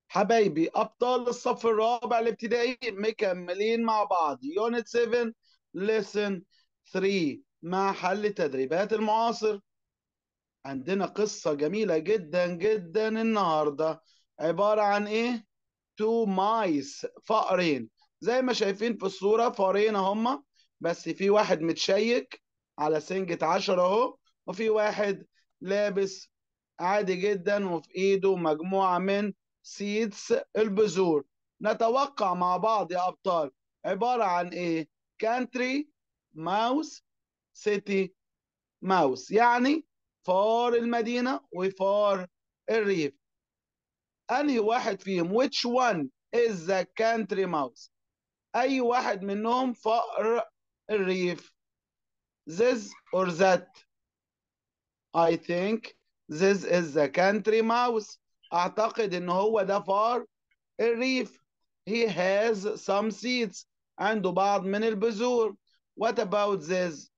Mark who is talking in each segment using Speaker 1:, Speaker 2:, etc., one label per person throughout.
Speaker 1: حبايبي ابطال الصف الرابع الابتدائي مكملين مع بعض يونت 7 ليسن 3 مع حل تدريبات المعاصر عندنا قصة جميلة جدا جدا النهاردة عبارة عن ايه تو مايس فأرين زي ما شايفين في الصورة فارين هما بس في واحد متشيك على سنجة عشرة اهو وفي واحد لابس عادي جدا وفي ايده مجموعة من سيدز البذور نتوقع مع بعض يا أبطال عبارة عن إيه؟ كانتري ماوس سيتي ماوس يعني فار المدينة وفار الريف أنهي واحد فيهم which one is the country mouse أي واحد منهم فأر الريف this or that I think this is the country mouse اعتقد ان هو ده فار الريف he has some seeds عنده بعض من البذور what about this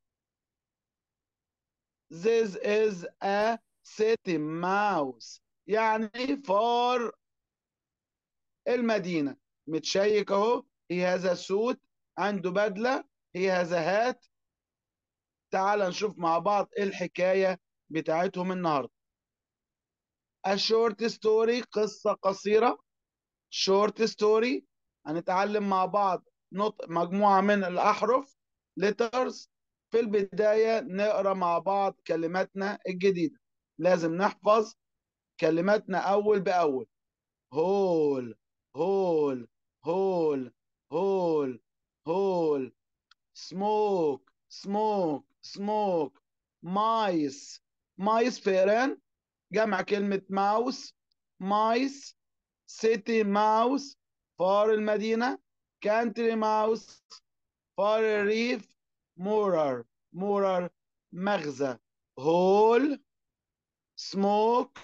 Speaker 1: this is a city mouse يعني فار المدينة متشيك اهو he has a suit عنده بدلة he has a hat تعال نشوف مع بعض ايه الحكاية بتاعتهم النهاردة a short story قصة قصيرة short story هنتعلم مع بعض نطق مجموعة من الأحرف letters في البداية نقرأ مع بعض كلماتنا الجديدة لازم نحفظ كلماتنا أول بأول هول هول هول هول هول سموك سموك سموك مايس مايس فئران جمع كلمة ماوس مايس سيتي ماوس فار المدينة كانتري ماوس فار الريف مورر مورر مغزى هول سموك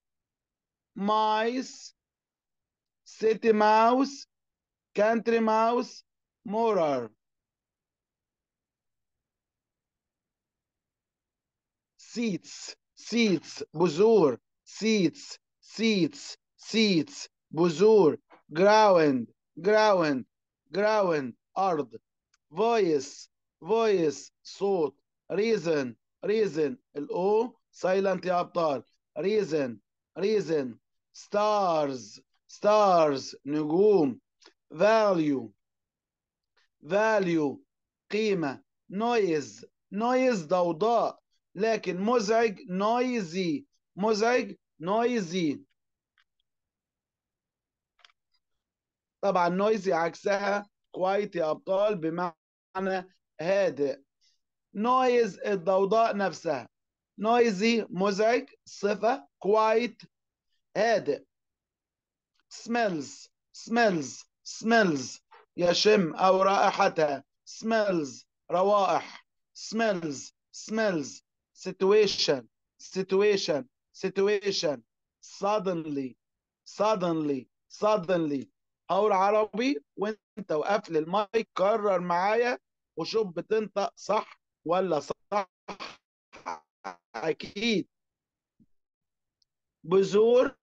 Speaker 1: مايس سيتي ماوس كانتري ماوس مورر سيتس seats بذور seats seats seats بذور ground ground ground أرض voice voice صوت reason reason الأو silent يا أبطال reason reason stars stars نجوم value value قيمة noise noise ضوضاء لكن مزعج نويزي مزعج نويزي طبعا نويزي عكسها كوايت يا ابطال بمعنى هادئ نويز الضوضاء نفسها نويزي مزعج صفة كوايت هادئ smells smells smells يشم أو رائحتها smells روائح smells smells situation situation situation suddenly suddenly suddenly هقول عربي وانت وقفل المايك كرر معايا وشوف بتنطق صح ولا صح اكيد بذور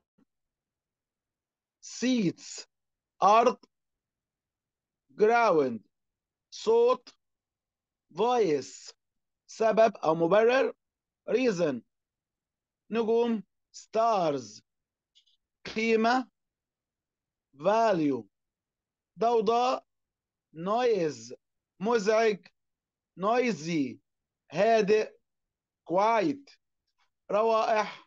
Speaker 1: seats ارض ground صوت voice سبب أو مبرر reason نجوم stars قيمة value ضوضاء noise مزعج noisy هادئ quiet روائح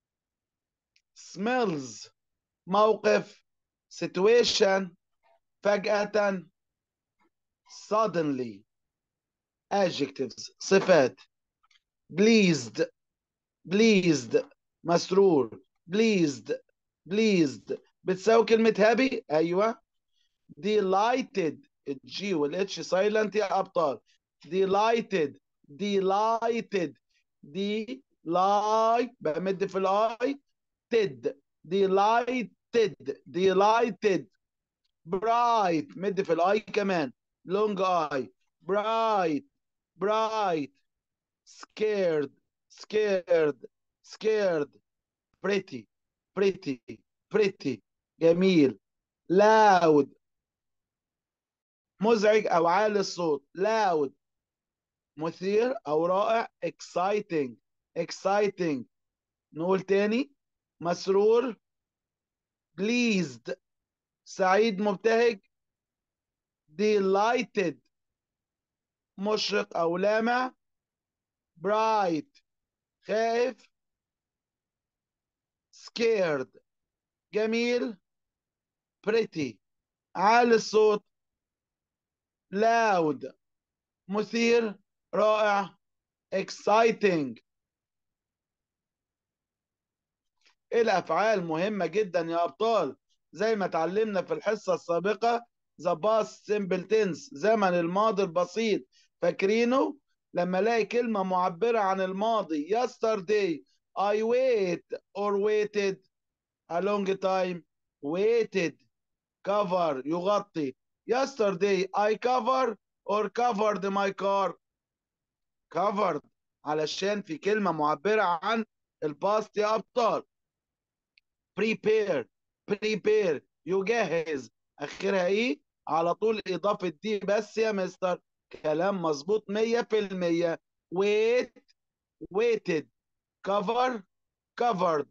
Speaker 1: smells موقف situation فجأة suddenly adjectives صفات pleased pleased مسرور pleased pleased بتساوي كلمة happy أيوة delighted الجي والاتش سايلنت يا أبطال delighted delighted delight بمد في الاي تد delighted delighted bright مد في الاي كمان long eye bright bright, scared, scared, scared, pretty, pretty, pretty جميل loud مزعج أو عالي الصوت loud مثير أو رائع exciting exciting نقول تاني مسرور pleased سعيد مبتهج delighted مشرق أو لامع bright خائف scared جميل pretty عالي الصوت loud مثير رائع exciting الأفعال مهمة جدا يا أبطال زي ما اتعلمنا في الحصة السابقة the past simple tense زمن الماضي البسيط فاكرينه لما الاقي كلمة معبرة عن الماضي yesterday I wait or waited a long time waited cover يغطي yesterday I cover or covered my car covered علشان في كلمة معبرة عن الباست يا أبطال prepare prepare يجهز اخرها ايه على طول اضافه دي بس يا مستر كلام مظبوط 100% wait waited cover covered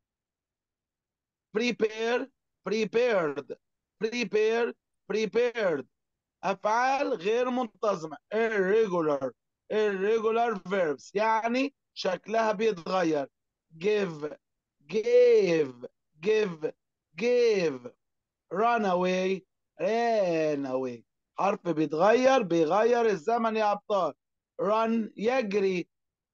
Speaker 1: prepare prepared prepare prepared افعال غير منتظمه irregular irregular verbs يعني شكلها بيتغير give gave give gave run away ran away حرف بيتغير بيغير الزمن يا أبطال run يجري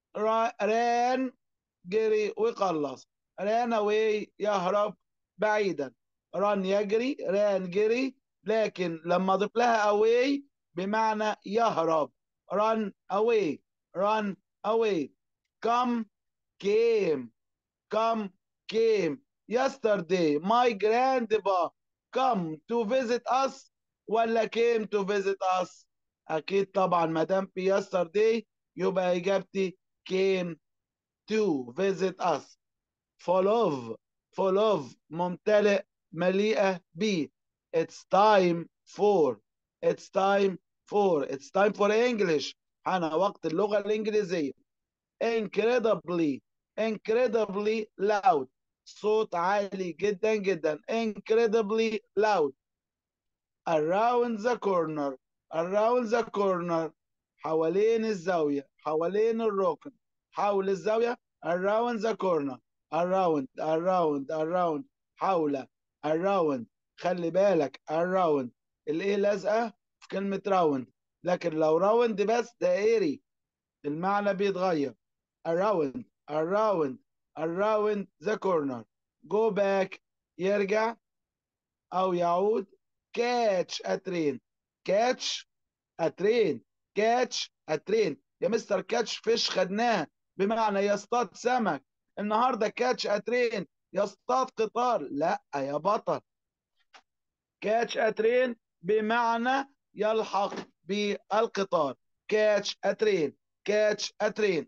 Speaker 1: ran جري ويخلص ran away يهرب بعيدا run يجري ran جري لكن لما اضيف لها away بمعنى يهرب run away run away come came come came yesterday my grandpa come to visit us ولا came to visit us اكيد طبعا ما دام في yesterday يبقى اجابتي came to visit us full of full of ممتلئ مليئة ب it's time for it's time for it's time for English أنا وقت اللغة الإنجليزية incredibly incredibly loud صوت عالي جدا جدا incredibly loud around the corner around the corner حوالين الزاوية حوالين الركن حول الزاوية around the corner around around around حول around خلي بالك around الايه لازقة في كلمة round لكن لو راوند بس دائري المعنى بيتغير around around around the corner go back يرجع أو يعود catch a train catch a train catch a train يا مستر كاتش فيش خدناها بمعنى يصطاد سمك النهارده كاتش a train يصطاد قطار لا يا بطل كاتش a train بمعنى يلحق بالقطار catch a train catch a train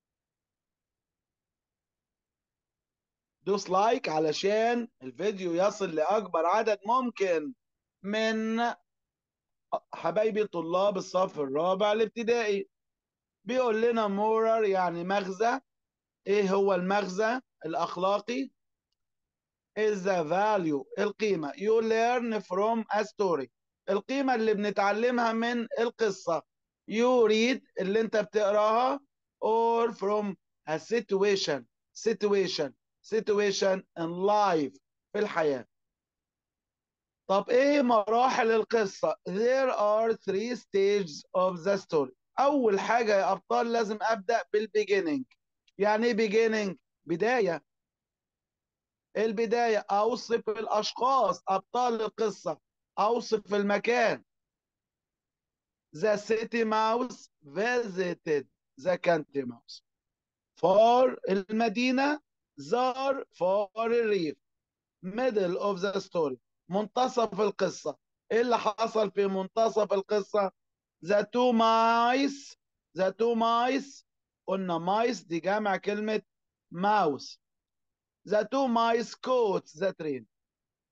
Speaker 1: دوس لايك علشان الفيديو يصل لأكبر عدد ممكن من حبايبي طلاب الصف الرابع الابتدائي بيقول لنا مورر يعني مغزى ايه هو المغزى الاخلاقي is the value القيمة you learn from a story القيمة اللي بنتعلمها من القصة you read اللي انت بتقراها or from a situation situation situation in life في الحياة طب ايه مراحل القصة there are three stages of the story اول حاجة يا ابطال لازم ابدأ بالbeginning يعني ايه beginning بداية البداية اوصف الاشخاص ابطال القصة اوصف المكان the city mouse visited the country mouse for المدينة زار فار الريف middle of the story منتصف القصة ايه اللي حصل في منتصف القصة the two mice the two mice قلنا mice دي جمع كلمة mouse the two mice caught the train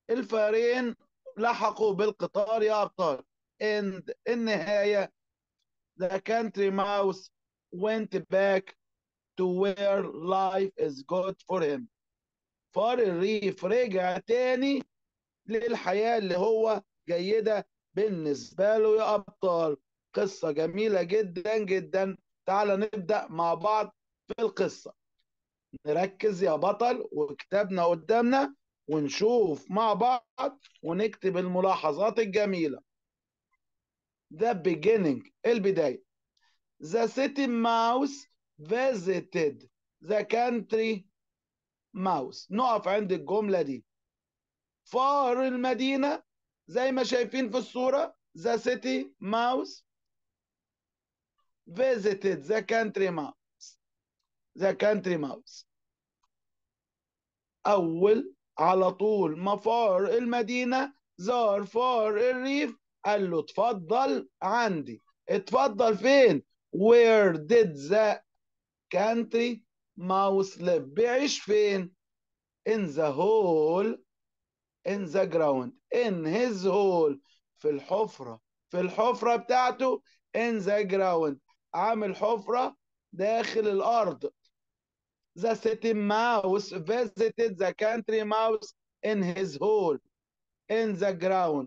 Speaker 1: الفارين لحقوا بالقطار يا أبطال and النهاية the country mouse went back to where life is good for him فار الريف رجع تاني للحياة اللي هو جيدة بالنسبة له يا أبطال قصة جميلة جدا جدا تعال نبدأ مع بعض في القصة نركز يا بطل وكتابنا قدامنا ونشوف مع بعض ونكتب الملاحظات الجميلة The beginning البداية The city mouse visited the country mouse نقف عند الجملة دي فار المدينة زي ما شايفين في الصورة the city mouse visited the country mouse the country mouse أول على طول ما فار المدينة زار فار الريف قال له اتفضل عندي اتفضل فين where did the country mouse live بيعيش فين in the hole in the ground in his hole في الحفرة في الحفرة بتاعته in the ground عامل حفرة داخل الأرض the city mouse visited the country mouse in his hole in the ground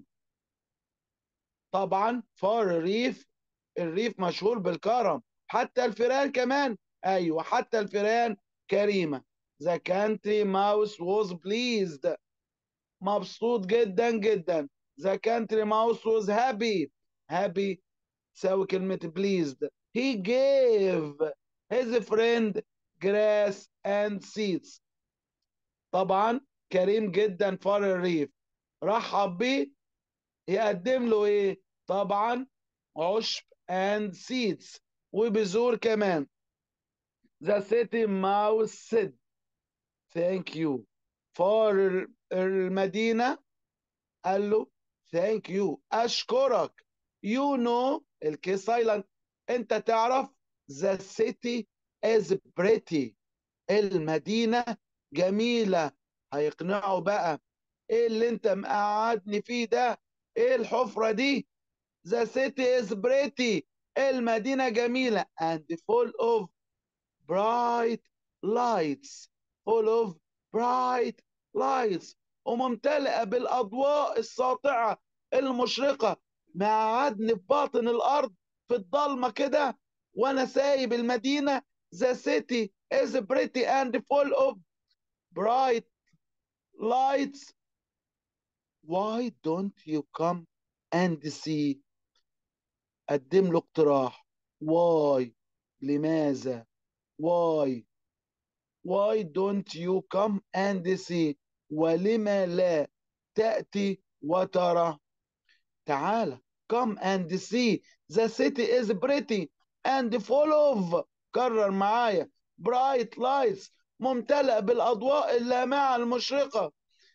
Speaker 1: طبعا فار الريف الريف مشهور بالكرم حتى الفيران كمان ايوه حتى الفيران كريمه the country mouse was pleased مبسوط جدا جدا the country mouse was happy happy تساوي كلمة pleased he gave his friend grass and seeds طبعا كريم جدا فار الريف رحب بيه يقدم له ايه طبعا عشب and seeds وبذور كمان the city mouse said thank you فار المدينة قال له thank you أشكرك you know الكي سايلنت أنت تعرف the city is pretty المدينة جميلة هيقنعوا بقى ايه اللي انت مقعدني فيه ده ايه الحفرة دي the city is pretty المدينة جميلة and full of bright lights full of bright lights وممتلئة بالأضواء الساطعة المشرقة مقعدني في باطن الأرض في الضلمة كده وأنا سايب المدينة the city is pretty and full of bright lights why don't you come and see قدم له اقتراح why لماذا why why don't you come and see ولما لا تأتي وترى تعال come and see the city is pretty and full of كرر معايا bright lights ممتلئ بالأضواء اللامعة المشرقة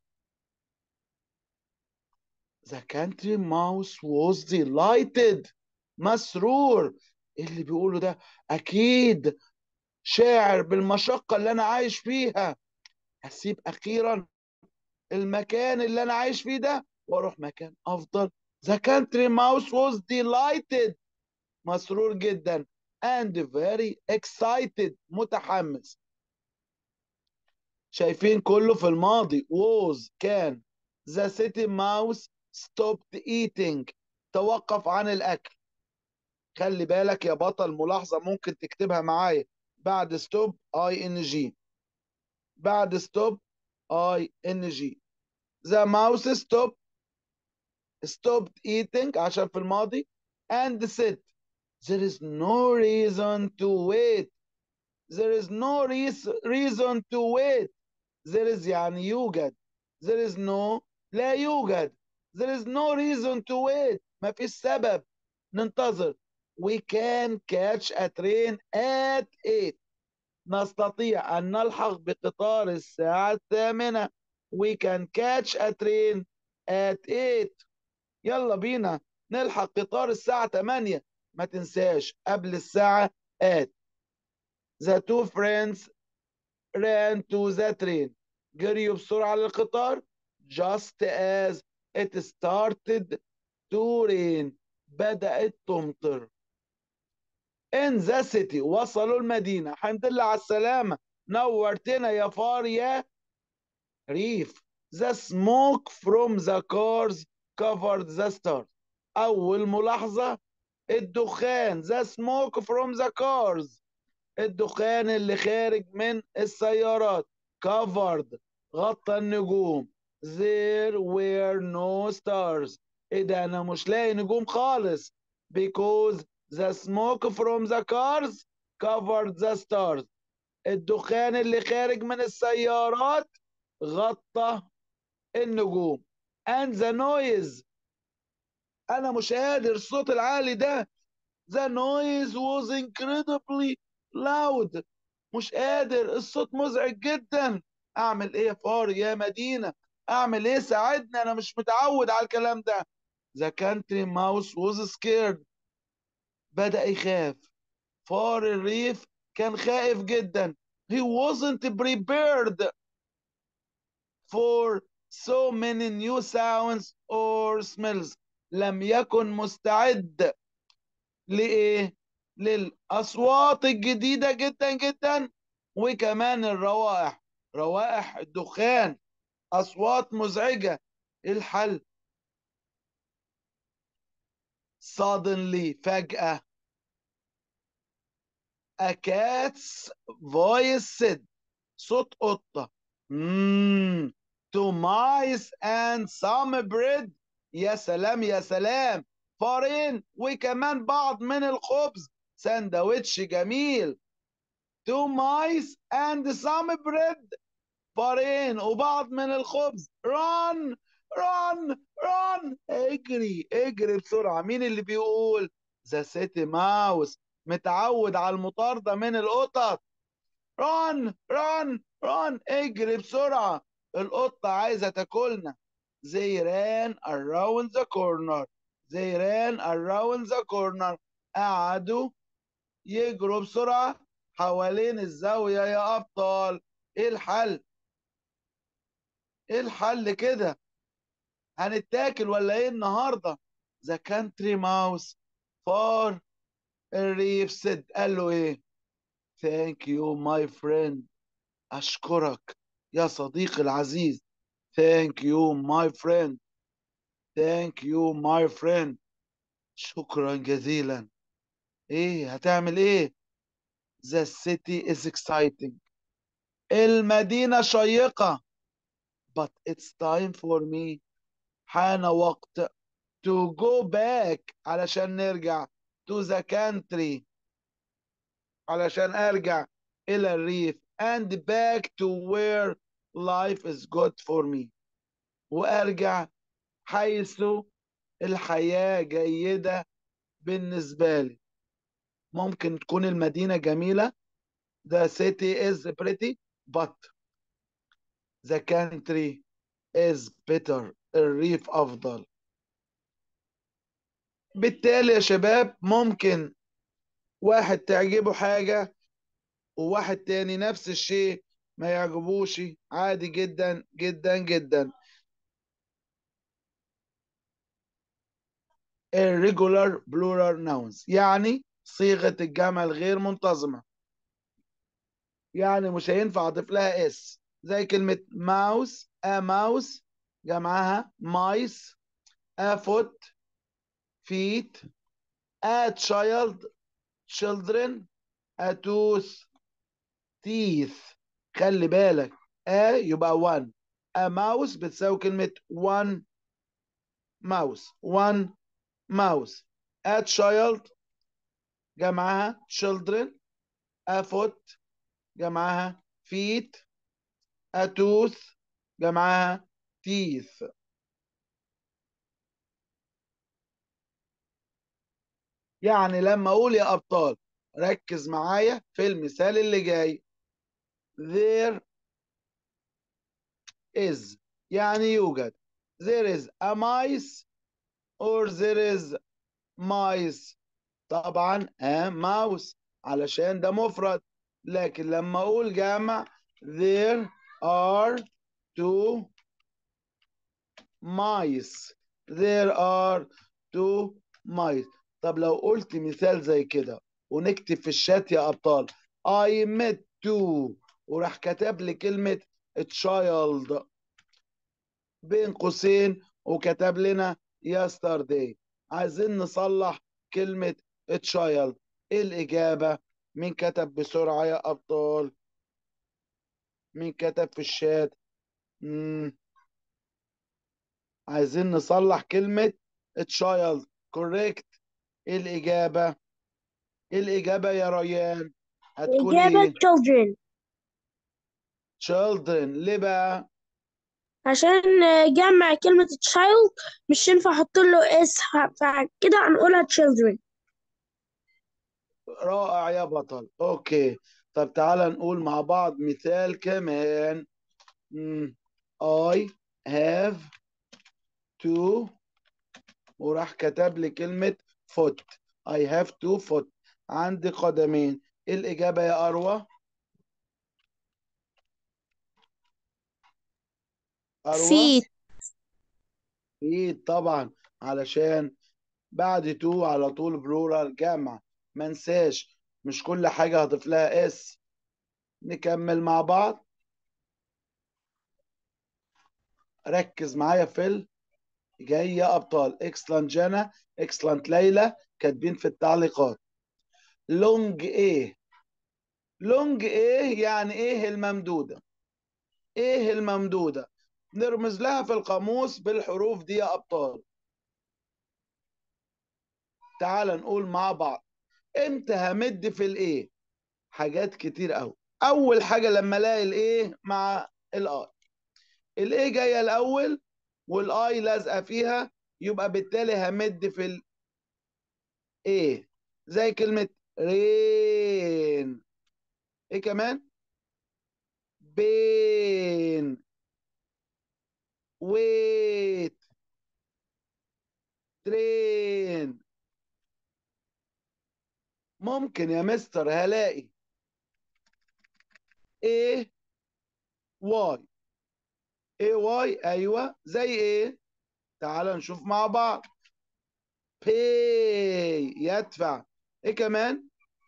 Speaker 1: The country mouse was delighted مسرور اللي بيقوله ده أكيد شاعر بالمشقة اللي أنا عايش فيها هسيب أخيرا المكان اللي أنا عايش فيه ده وأروح مكان أفضل The country mouse was delighted مسرور جدا and very excited متحمس شايفين كله في الماضي was كان the city mouse stopped eating توقف عن الأكل خلي بالك يا بطل ملاحظة ممكن تكتبها معايا بعد stop اي ان جي بعد stop اي ان جي the mouse stopped stopped eating عشان في الماضي and said there is no reason to wait there is no reason to wait there is يعني يوجد there is no لا يوجد there is no reason to wait ما فيش سبب ننتظر we can catch a train at 8 نستطيع أن نلحق بقطار الساعة الثامنة we can catch a train at 8 يلا بينا نلحق قطار الساعة 8 ما تنساش قبل الساعة at the two friends ran to the train جريوا بسرعة للقطار just as it started to rain بدأت تمطر in the city وصلوا المدينة الحمد لله على السلامة نورتنا يا فار يا ريف the smoke from the cars covered the stars أول ملاحظة الدخان the smoke from the cars الدخان اللي خارج من السيارات covered غطى النجوم there were no stars ايه ده انا مش لاقي نجوم خالص because the smoke from the cars covered the stars الدخان اللي خارج من السيارات غطى النجوم and the noise انا مش قادر الصوت العالي ده the noise was incredibly loud مش قادر الصوت مزعج جدا اعمل ايه يا فار يا مدينة اعمل ايه ساعدني انا مش متعود على الكلام ده the country mouse was scared بدأ يخاف فار الريف كان خائف جدا he wasn't prepared for so many new sounds or smells لم يكن مستعد لإيه؟ للأصوات الجديدة جدا جدا وكمان الروائح روائح الدخان أصوات مزعجة إيه الحل suddenly فجأة a cat's voice said صوت قطة مم. to mice and some bread يا سلام يا سلام فارين وكمان بعض من الخبز سندوتش جميل to mice and some bread فارين وبعض من الخبز run run run اجري اجري بسرعة مين اللي بيقول ذا سيتي ماوس متعود على المطاردة من القطط run run run اجري بسرعة القطة عايزة تاكلنا they ran around the corner they ran around the corner قعدوا يجروا بسرعة حوالين الزاوية يا أبطال إيه الحل؟ إيه الحل كده؟ هنتاكل ولا إيه النهاردة؟ The country mouse for الريف said قال له إيه؟ Thank you my friend أشكرك يا صديقي العزيز Thank you my friend Thank you my friend شكرا جزيلا ايه هتعمل ايه The city is exciting المدينة شيقة but it's time for me حان وقت to go back علشان نرجع to the country علشان ارجع الى الريف and back to where life is good for me وارجع حيث الحياة جيدة بالنسبة لي ممكن تكون المدينة جميلة the city is pretty but the country is better الريف أفضل بالتالي يا شباب ممكن واحد تعجبه حاجة وواحد تاني نفس الشيء ما يعجبوش عادي جدا جدا جدا irregular plural nouns يعني صيغة الجمع الغير منتظمة يعني مش هينفع اضيف لها اس زي كلمة mouse a mouse جمعها mice a foot feet a child children a tooth teeth خلي بالك a يبقى one a mouse بتساوي كلمة one mouse one mouse a child جمعها children a foot جمعها feet a tooth جمعها teeth يعني لما اقول يا ابطال ركز معايا في المثال اللي جاي there is يعني يوجد there is a mice or there is mice طبعا a mouse علشان ده مفرد لكن لما اقول جمع there are two mice there are two mice طب لو قلت مثال زي كده ونكتب في الشات يا أبطال I met two وراح كتب لي كلمة child بين قوسين وكتب لنا yesterday عايزين نصلح كلمة child ايه الإجابة مين كتب بسرعة يا أبطال مين كتب في الشات مم. عايزين نصلح كلمة child correct ايه الإجابة ايه الإجابة يا ريان هتكون
Speaker 2: الإجابة
Speaker 1: ايه
Speaker 2: children
Speaker 1: children ليه بقى
Speaker 2: عشان جمع كلمة child مش ينفع أحط له اس فكده هنقولها children
Speaker 1: رائع يا بطل اوكي طب تعالى نقول مع بعض مثال كمان مم. I have to وراح كتب لي كلمة foot I have two foot عندي قدمين ايه الإجابة يا أروى أروى
Speaker 2: feet
Speaker 1: feet طبعا علشان بعد تو على طول بلورال جمع ما انساش مش كل حاجة هضيف لها اس نكمل مع بعض ركز معايا في ال جاي يا ابطال اكسلنت جانا اكسلنت ليلى كاتبين في التعليقات لونج ايه لونج ايه يعني ايه الممدودة ايه الممدودة نرمز لها في القاموس بالحروف دي يا ابطال تعال نقول مع بعض امتى همد في الايه حاجات كتير قوي اول حاجة لما الاقي الايه مع الاي الايه جايه الاول والاي لازقه فيها يبقى بالتالي همد في ال ايه زي كلمه رين ايه كمان بين ويت ترين ممكن يا مستر هلاقي ايه واي ايه واي ايوه زي ايه تعال نشوف مع بعض pay يدفع ايه كمان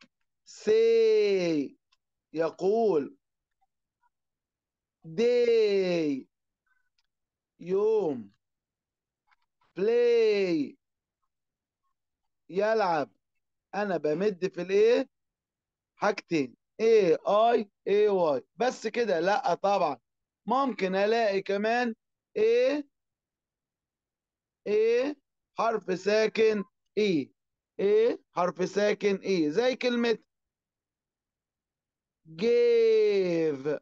Speaker 1: say يقول day يوم play يلعب انا بمد في الايه حاجتين ايه اي ايه واي بس كده لا طبعا ممكن الاقي كمان ايه ايه حرف ساكن ايه ايه حرف ساكن ايه زي كلمة gave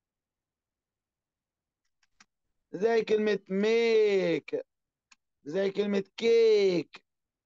Speaker 1: زي كلمة make زي كلمة كيك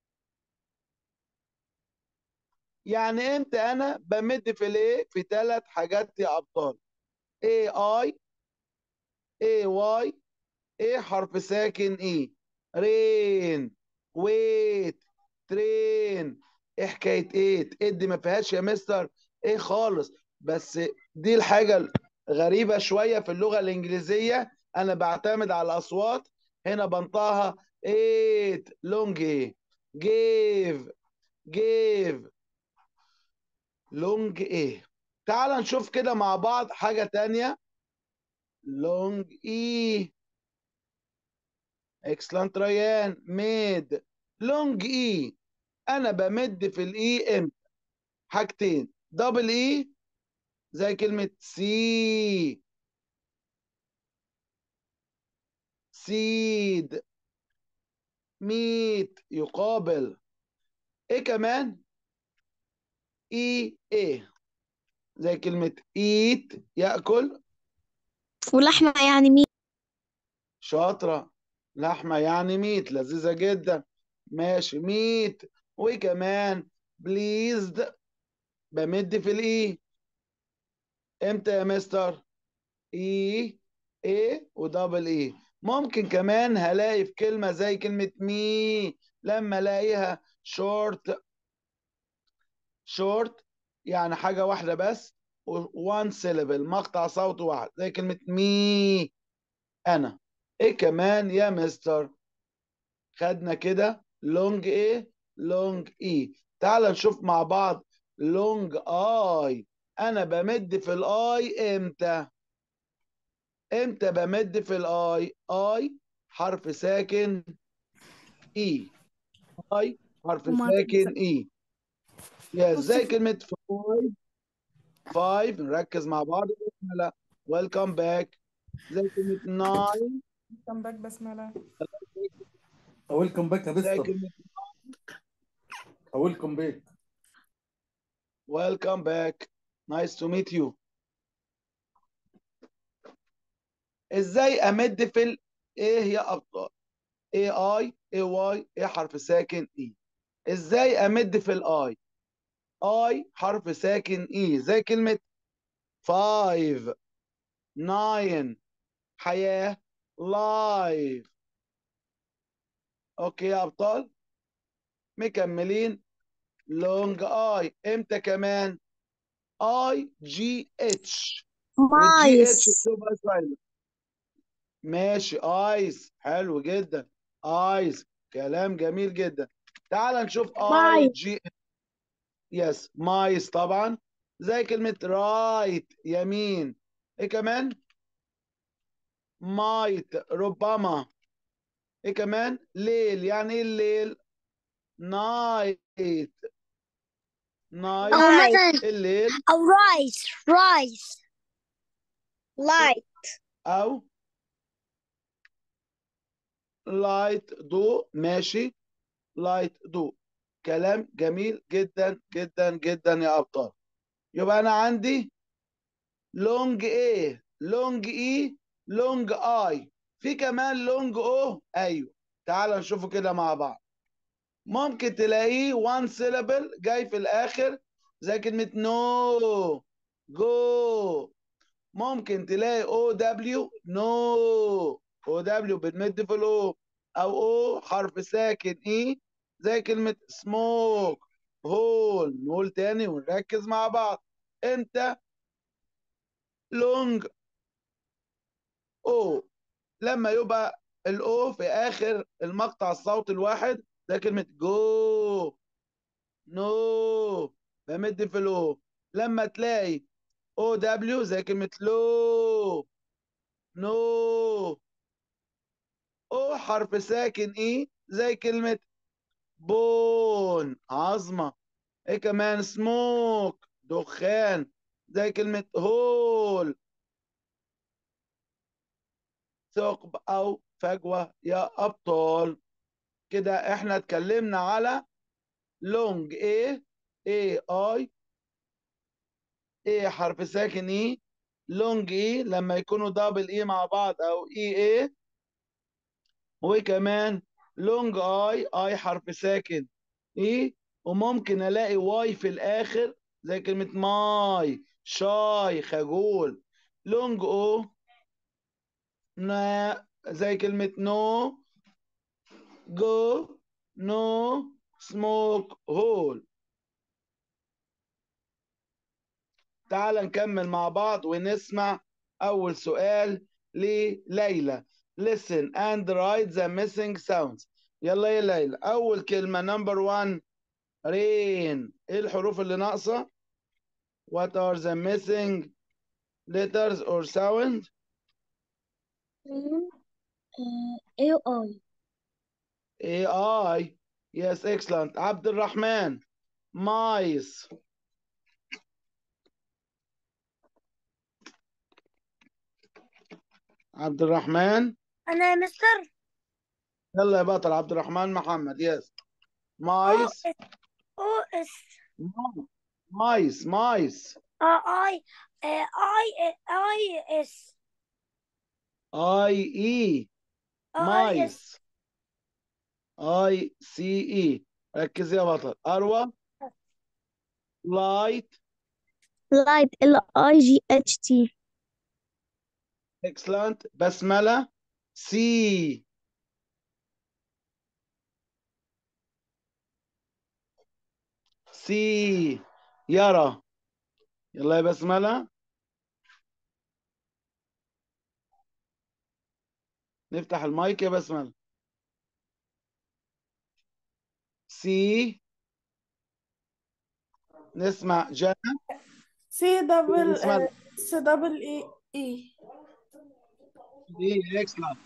Speaker 1: يعني امتى انا بمد في الايه في ثلاث حاجات يا ابطال اي اي اي واي ايه حرف ساكن ايه رين ويت ترين ايه حكايه ايه اد ما فيهاش يا مستر ايه خالص بس دي الحاجه غريبه شويه في اللغه الانجليزيه انا بعتمد على الاصوات هنا بنطقها ايت لونج ايه جيف جيف لونج ايه تعال نشوف كده مع بعض حاجه تانية لونج اي اكسلنت ريان ميد لونج اي انا بمد في الاي امتى حاجتين دبل اي زي كلمة سي سيد ميت يقابل ايه كمان اي ايه زي كلمة ايت يأكل
Speaker 2: ولحمة يعني مين
Speaker 1: شاطرة لحمة يعني ميت لذيذة جدا ماشي ميت وكمان بليزد بمد في الاي امتى يا مستر اي ايه ودبل اي ممكن كمان هلاقي في كلمة زي كلمة مي لما الاقيها شورت شورت يعني حاجة واحدة بس وان سيلبل مقطع صوت واحد زي كلمة مي أنا ايه كمان يا مستر خدنا كده لونج ايه لونج اي تعال نشوف مع بعض لونج اي انا بمد في الاي امتى امتى بمد في الاي اي حرف ساكن اي اي حرف
Speaker 3: وما
Speaker 1: ساكن اي يا
Speaker 3: بص
Speaker 1: ازاي
Speaker 3: في-
Speaker 1: كلمة فايف فايف نركز مع بعض لا ويلكم باك زي كلمة ناين
Speaker 3: كم باك بسملة
Speaker 4: ويلكم باك يا
Speaker 1: زي
Speaker 4: مستر
Speaker 1: كلمة
Speaker 4: ويلكم باك
Speaker 1: welcome back nice to meet you ازاي امد في ال ايه يا ابطال اي اي اي واي ايه حرف ساكن اي ازاي امد في الاي اي حرف ساكن اي زي كلمة five nine حياة life اوكي يا ابطال مكملين لونج اي امتى كمان اي جي اتش والجي اتش
Speaker 2: مايس
Speaker 1: بتبقى سايلنت ماشي ايس حلو جدا ايس كلام جميل جدا تعال نشوف اي
Speaker 2: مايس
Speaker 1: جي يس مايس طبعا زي كلمة رايت يمين ايه كمان مايت ربما ايه كمان ليل يعني ايه الليل نايت
Speaker 5: أو
Speaker 1: نايت
Speaker 5: مثلا
Speaker 1: الليل
Speaker 5: أو رايس رايس لايت
Speaker 1: او لايت ضوء ماشي لايت ضوء كلام جميل جدا جدا جدا يا ابطال يبقى انا عندي لونج ايه لونج اي لونج اي في كمان لونج او ايوه تعال نشوفه كده مع بعض ممكن تلاقيه وان سيلابل جاي في الاخر زي كلمة نو جو ممكن تلاقي او دبليو نو او دبليو بنمد في الاو او او حرف ساكن اي زي كلمة سموك هول نقول تاني ونركز مع بعض امتى لونج او لما يبقى الاو في اخر المقطع الصوتي الواحد ده كلمة جو نو بمد في الاو لما تلاقي او دبليو زي كلمة لو نو او حرف ساكن اي زي كلمة بون عظمة ايه كمان سموك دخان زي كلمة هول ثقب او فجوة يا ابطال كده احنا اتكلمنا على لونج ايه اي اي ايه حرف ساكن اي لونج اي لما يكونوا دبل اي مع بعض او اي اي وكمان لونج اي اي حرف ساكن اي وممكن الاقي واي في الاخر زي كلمة ماي شاي خجول لونج او نا زي كلمة نو جو نو سموك هول تعال نكمل مع بعض ونسمع أول سؤال لليلى listen and write the missing sounds يلا يا ليلى أول كلمة number one rain إيه الحروف اللي ناقصة what are the missing letters or sound
Speaker 2: اي اي
Speaker 1: AI yes excellent عبد الرحمن mice عبد الرحمن
Speaker 5: أنا يا مستر
Speaker 1: يلا يا بطل عبد الرحمن محمد يس
Speaker 5: أو
Speaker 1: مايس
Speaker 5: أو إس
Speaker 1: مايس مايس
Speaker 5: آي آي آي إس
Speaker 1: اي اي
Speaker 5: آي إس
Speaker 1: مايس اي سي اي ركز يا بطل اروى لايت
Speaker 2: لايت ال اي جي اتش تي
Speaker 1: اكسلنت بسملة سي سي يرى يلا يا بسملة نفتح المايك يا بسمة سي نسمع جنى
Speaker 3: سي دبل
Speaker 1: اسمها
Speaker 3: اس دبل اي اي
Speaker 1: دي excellent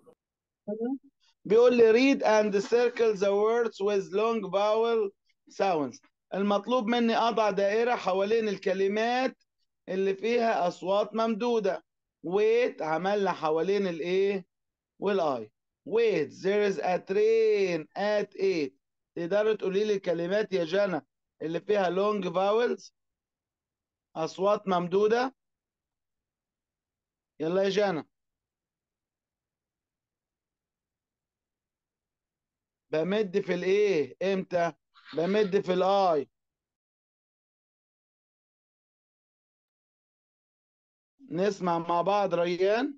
Speaker 1: بيقول لي read and circle the words with long vowel sounds المطلوب مني أضع دائرة حوالين الكلمات اللي فيها أصوات ممدودة wait عملنا حوالين الإيه والآي wait there is a train at 8 تقدروا تقولي لي الكلمات يا جنى اللي فيها long vowels أصوات ممدودة يلا يا جنى بمد في الايه امتى بمد في الاي نسمع مع بعض ريان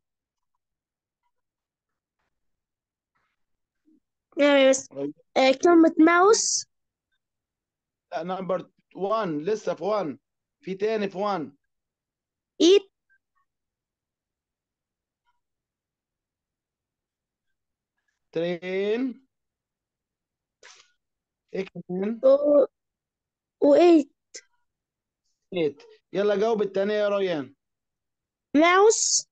Speaker 2: يعني بس
Speaker 1: ريان.
Speaker 2: آه، كلمة ماوس
Speaker 1: لا نمبر 1 لسه في 1 في تاني في 1
Speaker 2: ايت
Speaker 1: ترين ايه كمان
Speaker 2: و... وايت
Speaker 1: ايت يلا جاوب التانية يا ريان
Speaker 2: ماوس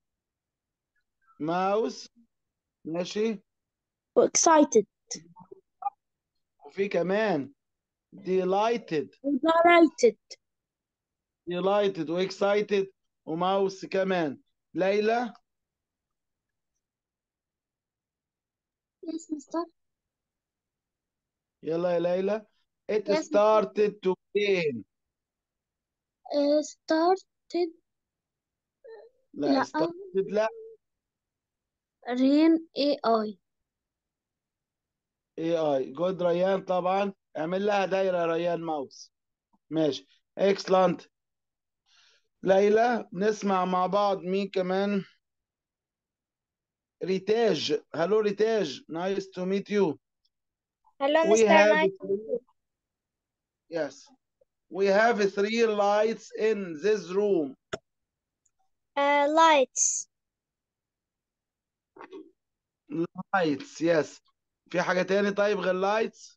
Speaker 1: ماوس ماشي
Speaker 2: واكسايتد
Speaker 1: وفي كمان delighted
Speaker 2: ودايلايتد
Speaker 1: delighted واكسايتد وماوس كمان ليلى
Speaker 2: يس مستر
Speaker 1: يلا يا ليلى it
Speaker 2: Yes,
Speaker 1: started to rain
Speaker 2: ستارتد
Speaker 1: لا
Speaker 2: لا.
Speaker 1: started لا
Speaker 2: رين اي اي
Speaker 1: اي اي جود ريان طبعا اعمل لها دايره يا ريان ماوس ماشي اكسلانت ليلى نسمع مع بعض مين كمان ريتاج هلو ريتاج نايس تو ميت يو
Speaker 5: Hello,
Speaker 1: we
Speaker 5: Mr.
Speaker 1: have
Speaker 5: Knight.
Speaker 1: yes we have three lights in this room
Speaker 5: Uh, lights.
Speaker 1: lights yes في حاجه تاني طيب غير lights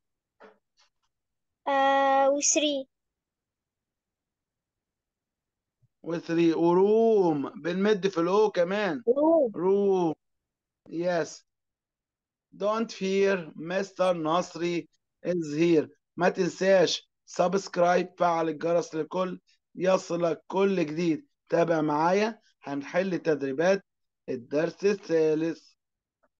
Speaker 5: Uh, we three.
Speaker 1: و3 وروم بنمد في الاو كمان room yes don't fear Mr. Nasri is here ما تنساش سبسكرايب فعل الجرس للكل يصلك كل جديد تابع معايا هنحل تدريبات الدرس الثالث